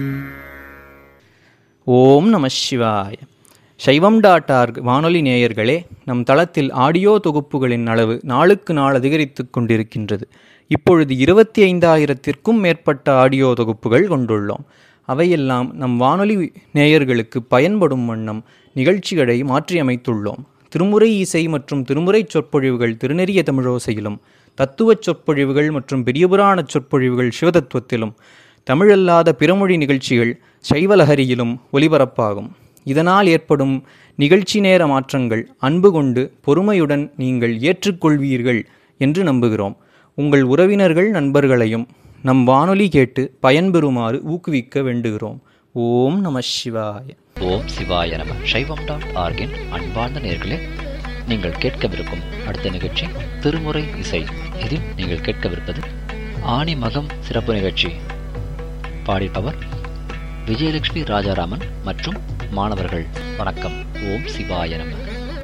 ஓம் நம சிவாய சைவம் டாட் ஆர்க் வானொலி நேயர்களே நம் தளத்தில் ஆடியோ தொகுப்புகளின் அளவு நாளுக்கு நாள் அதிகரித்து கொண்டிருக்கின்றது இப்பொழுது இருபத்தி ஐந்தாயிரத்திற்கும் மேற்பட்ட ஆடியோ தொகுப்புகள் கொண்டுள்ளோம் அவையெல்லாம் நம் வானொலி நேயர்களுக்கு பயன்படும் வண்ணம் நிகழ்ச்சிகளை மாற்றியமைத்துள்ளோம் திருமுறை இசை மற்றும் திருமுறை சொற்பொழிவுகள் திருநெறிய தமிழோசையிலும் தத்துவச் சொற்பொழிவுகள் மற்றும் பெரியபுராணச் சொற்பொழிவுகள் சிவதத்துவத்திலும் தமிழல்லாத பிறமொழி நிகழ்ச்சிகள் சைவலஹரியிலும் ஒலிபரப்பாகும் இதனால் ஏற்படும் நிகழ்ச்சி நேர மாற்றங்கள் அன்பு கொண்டு பொறுமையுடன் நீங்கள் ஏற்றுக்கொள்வீர்கள் என்று நம்புகிறோம் உங்கள் உறவினர்கள் நண்பர்களையும் நம் வானொலி கேட்டு பயன்பெறுமாறு ஊக்குவிக்க வேண்டுகிறோம் ஓம் நம சிவாய ஓம் சிவாய நம சைவம் டாட் ஆர்கின் அன்பார்ந்த நேர்களே நீங்கள் கேட்கவிருக்கும் அடுத்த நிகழ்ச்சி திருமுறை இசை இதில் நீங்கள் கேட்கவிருப்பது ஆணி மகம் சிறப்பு நிகழ்ச்சி பாடிப்பவர் விஜயலட்சுமி ராஜாராமன் மற்றும் மாணவர்கள் வணக்கம் ஓம் சிவாய நம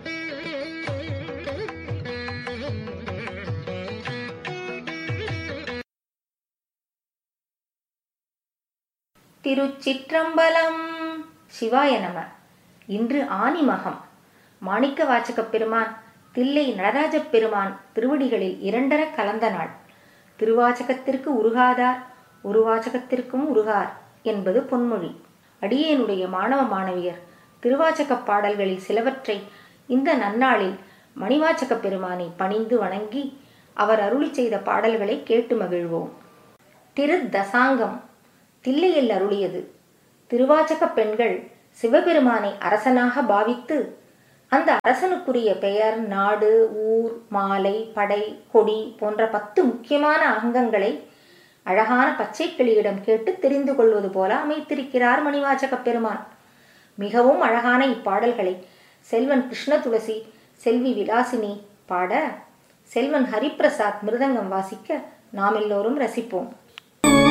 திருச்சிற்றம்பலம் சிவாய நம இன்று ஆனிமகம் மாணிக்க வாசகப் பெருமான் தில்லை நடராஜப் பெருமான் திருவடிகளில் இரண்டர கலந்த நாள் திருவாசகத்திற்கு உருகாதார் ஒரு வாசகத்திற்கும் உருகார் என்பது பொன்மொழி அடியேனுடைய மாணவ மாணவியர் திருவாசகப் பாடல்களில் சிலவற்றை இந்த நன்னாளில் மணிவாசகப் பெருமானை பணிந்து வணங்கி அவர் அருளி செய்த பாடல்களை கேட்டு மகிழ்வோம் திரு தசாங்கம் தில்லையில் அருளியது திருவாச்சக பெண்கள் சிவபெருமானை அரசனாக பாவித்து அந்த அரசனுக்குரிய பெயர் நாடு ஊர் மாலை படை கொடி போன்ற பத்து முக்கியமான அங்கங்களை அழகான பச்சை கிளியிடம் கேட்டு தெரிந்து கொள்வது போல அமைத்திருக்கிறார் மணிவாச்சக பெருமான் மிகவும் அழகான இப்பாடல்களை செல்வன் கிருஷ்ண துளசி செல்வி விலாசினி பாட செல்வன் ஹரிப்பிரசாத் மிருதங்கம் வாசிக்க நாம் எல்லோரும் ரசிப்போம்